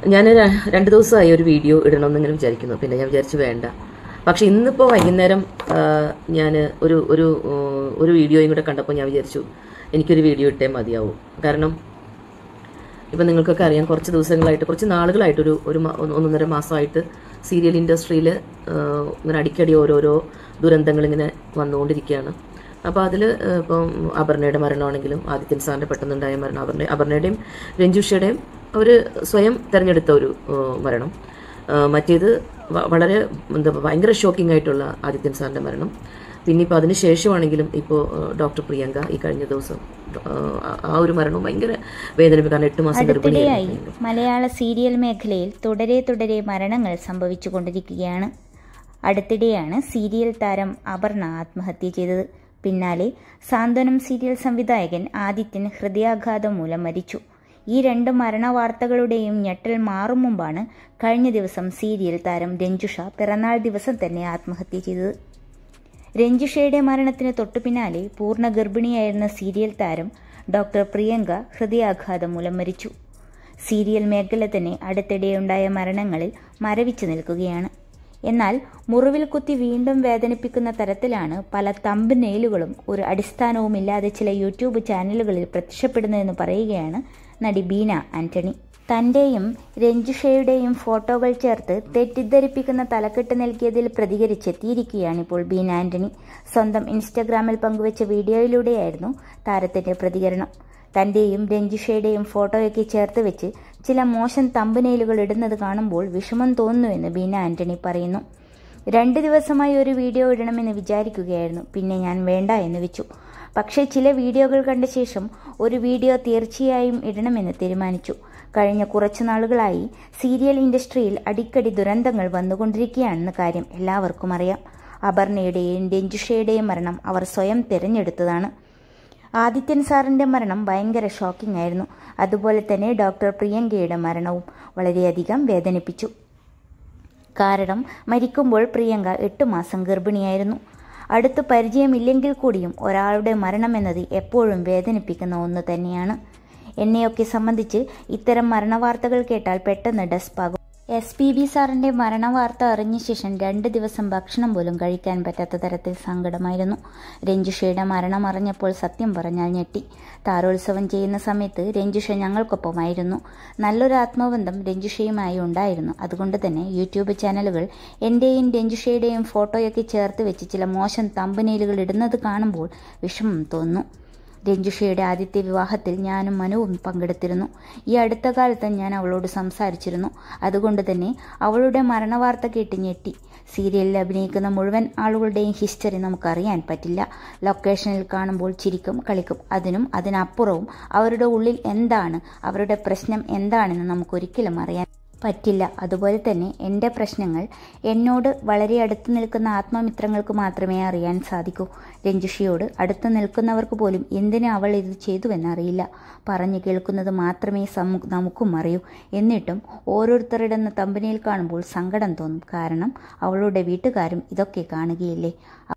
ഞാൻ രണ്ട് ദിവസമായി ഒരു വീഡിയോ ഇടണമെന്ന് ഇങ്ങനെ വിചാരിക്കുന്നു പിന്നെ ഞാൻ വിചാരിച്ചു വേണ്ട പക്ഷെ ഇന്നിപ്പോൾ വൈകുന്നേരം ഞാൻ ഒരു ഒരു ഏഹ്, ഒരു വീഡിയോയും കൂടെ കണ്ടപ്പോൾ ഞാൻ വിചാരിച്ചു എനിക്കൊരു വീഡിയോ ഇട്ടേ മതിയാവും കാരണം ഇപ്പം നിങ്ങൾക്കൊക്കെ അറിയാം കുറച്ച് ദിവസങ്ങളായിട്ട് കുറച്ച് നാളുകളായിട്ടൊരു ഒരു മ- ഒന്ന് ഒന്നൊന്നര മാസമായിട്ട് സീരിയൽ ഇൻഡസ്ട്രിയിൽ ഇങ്ങനെ അടിക്കടി ഓരോരോ ദുരന്തങ്ങൾ ഇങ്ങനെ വന്നുകൊണ്ടിരിക്കുകയാണ് അപ്പോൾ അതിൽ ഇപ്പം അപർണയുടെ മരണമാണെങ്കിലും ആദിത്യൻ സാറിൻ്റെ പെട്ടെന്നുണ്ടായ മരണം അപർണ അപർണയുടെയും രഞ്ജുഷയുടെയും അവർ സ്വയം തിരഞ്ഞെടുത്ത ഒരു ഏഹ്, മരണം ഏഹ്, മറ്റേത് വ- വളരെ എന്താ ഭയങ്കര ഷോക്കിംഗ് ആയിട്ടുള്ള ആദിത്യൻ സാറിൻ്റെ മരണം പിന്നെ ഇപ്പോൾ അതിന് ശേഷമാണെങ്കിലും ഇപ്പോൾ ഡോക്ടർ പ്രിയങ്ക ഈ കഴിഞ്ഞ ദിവസം ഏഹ്, ആ- ആ ഒരു മരണവും ഭയങ്കര വേദനിപ്പിക്കും കാരണം എട്ട് മാസം അടുത്തിടെയായി ഗർഭിണിയായിരുന്നു മലയാള സീരിയൽ മേഖലയിൽ തുടരെ തുടരെ മരണങ്ങൾ സംഭവിച്ചുകൊണ്ടിരിക്കുകയാണ് അടുത്തിടെയാണ് സീരിയൽ താരം അപർണ ആത്മഹത്യ ചെയ്തത് പിന്നാലെ സാന്ത്വനം സീരിയൽ സംവിധായകൻ ആദിത്യൻ ഹൃദയാഘാതം മൂലം മരിച്ചു ഈ രണ്ട് മരണവാർത്തകളുടെയും ഞെട്ടൽ മാറും മുമ്പാണ് കഴിഞ്ഞ ദിവസം സീരിയൽ താരം രഞ്ജുഷ പിറന്നാൾ ദിവസം തന്നെ ആത്മഹത്യ ചെയ്തത് രഞ്ജുഷയുടെ മരണത്തിന് തൊട്ടു പിന്നാലെ പൂർണ്ണ ഗർഭിണിയായിരുന്ന സീരിയൽ താരം ഡോക്ടർ പ്രിയങ്ക ഹൃദയാഘാതം മൂലം മരിച്ചു സീരിയൽ മേഖല തന്നെ അടുത്തിടെയുണ്ടായ മരണങ്ങളിൽ മരവിച്ചു നിൽക്കുകയാണ് എന്നാൽ മുറിവിൽ കുത്തി വീണ്ടും വേദനിപ്പിക്കുന്ന തരത്തിലാണ് പല തമ്പ് നെയിലുകളും ഒരു അടിസ്ഥാനവുമില്ലാതെ ചില യൂട്യൂബ് ചാനലുകളിൽ പ്രത്യക്ഷപ്പെടുന്നതെന്ന് പറയുകയാണ് നടി ബീന ആന്റണി തന്റെയും രഞ്ജുഷയുടെയും ഫോട്ടോകൾ ചേർത്ത് തെറ്റിദ്ധരിപ്പിക്കുന്ന തലക്കെട്ട് നൽകിയതിൽ പ്രതികരിച്ചെത്തിയിരിക്കുകയാണിപ്പോൾ ബീന ആന്റണി സ്വന്തം ഇൻസ്റ്റഗ്രാമിൽ പങ്കുവച്ച വീഡിയോയിലൂടെയായിരുന്നു താരത്തിന്റെ പ്രതികരണം തന്റെയും രഞ്ജുഷയുടെയും ഫോട്ടോയൊക്കെ ചേർത്ത് വെച്ച് ചില മോശം തമ്പനയിലുകൾ ഇടുന്നത് കാണുമ്പോൾ വിഷമം തോന്നുന്നുവെന്ന് ബീന ആന്റണി പറയുന്നു രണ്ട് ദിവസമായി ഒരു വീഡിയോ ഇടണമെന്ന് വിചാരിക്കുകയായിരുന്നു പിന്നെ ഞാൻ വേണ്ട എന്ന് വെച്ചു പക്ഷേ ചില വീഡിയോകൾ കണ്ട ശേഷം ഒരു വീഡിയോ തീർച്ചയായും ഇടണമെന്ന് തീരുമാനിച്ചു കഴിഞ്ഞ കുറച്ചു നാളുകളായി സീരിയൽ ഇൻഡസ്ട്രിയിൽ അടിക്കടി ദുരന്തങ്ങൾ വന്നുകൊണ്ടിരിക്കുകയാണെന്ന കാര്യം എല്ലാവർക്കും അറിയാം അപർണയുടെയും രഞ്ജുഷയുടെയും മരണം അവർ സ്വയം തിരഞ്ഞെടുത്തതാണ് ആദിത്യൻ സാറിന്റെ മരണം ഭയങ്കര ഷോക്കിംഗ് ആയിരുന്നു അതുപോലെ തന്നെ ഡോക്ടർ പ്രിയങ്കയുടെ മരണവും വളരെയധികം വേദനിപ്പിച്ചു കാരണം മരിക്കുമ്പോൾ പ്രിയങ്ക എട്ട് മാസം ഗർഭിണിയായിരുന്നു അടുത്ത് പരിചയമില്ലെങ്കിൽ കൂടിയും ഒരാളുടെ മരണം എന്നത് എപ്പോഴും വേദനിപ്പിക്കുന്ന ഒന്ന് തന്നെയാണ് എന്നെയൊക്കെ സംബന്ധിച്ച് ഇത്തരം മരണവാർത്തകൾ കേട്ടാൽ പെട്ടെന്ന് ഡസ്പാകും എസ് പി ബി സാറിന്റെ മരണവാർത്ത അറിഞ്ഞ ശേഷം രണ്ട് ദിവസം ഭക്ഷണം പോലും കഴിക്കാൻ പറ്റാത്ത തരത്തിൽ സങ്കടമായിരുന്നു രഞ്ജുഷയുടെ മരണം അറിഞ്ഞപ്പോൾ സത്യം പറഞ്ഞാൽ ഞെട്ടി താരോത്സവം ചെയ്യുന്ന സമയത്ത് രഞ്ജുഷ ഞങ്ങൾക്കൊപ്പമായിരുന്നു നല്ലൊരു ആത്മബന്ധം രഞ്ജുഷയുമായി ഉണ്ടായിരുന്നു അതുകൊണ്ട് തന്നെ യൂട്യൂബ് ചാനലുകൾ എന്റെയും രഞ്ജുഷയുടെയും ഫോട്ടോയൊക്കെ ചേർത്ത് വെച്ച് ചില മോശം തമ്പനയിലുകൾ ഇടുന്നത് കാണുമ്പോൾ വിഷമം തോന്നുന്നു രഞ്ജുഷയുടെ ആദ്യത്തെ വിവാഹത്തിൽ ഞാനും മനുവും പങ്കെടുത്തിരുന്നു ഈ അടുത്ത കാലത്ത് ഞാൻ അവളോട് സംസാരിച്ചിരുന്നു അതുകൊണ്ട് തന്നെ അവളുടെ മരണവാർത്ത കേട്ട് ഞെട്ടി സീരിയലിൽ അഭിനയിക്കുന്ന മുഴുവൻ ആളുകളുടെയും ഹിസ്റ്ററി നമുക്കറിയാൻ പറ്റില്ല ലൊക്കേഷനിൽ കാണുമ്പോൾ ചിരിക്കും കളിക്കും അതിനും അതിനപ്പുറവും അവരുടെ ഉള്ളിൽ എന്താണ് അവരുടെ പ്രശ്നം എന്താണെന്ന് നമുക്കൊരിക്കലും അറിയാൻ പറ്റില്ല അതുപോലെ തന്നെ എൻ്റെ പ്രശ്നങ്ങൾ എന്നോട് വളരെ അടുത്ത് നിൽക്കുന്ന ആത്മമിത്രങ്ങൾക്ക് മാത്രമേ അറിയാൻ സാധിക്കൂ രഞ്ജുഷിയോട് അടുത്ത് നിൽക്കുന്നവർക്ക് പോലും എന്തിനു അവൾ ഇത് ചെയ്തുവെന്നറിയില്ല പറഞ്ഞു കേൾക്കുന്നത് മാത്രമേ സമു നമുക്കും അറിയൂ എന്നിട്ടും ഓരോരുത്തരുടെ തമ്പനിയിൽ കാണുമ്പോൾ സങ്കടം തോന്നും കാരണം അവളുടെ വീട്ടുകാരും ഇതൊക്കെ കാണുകയില്ലേ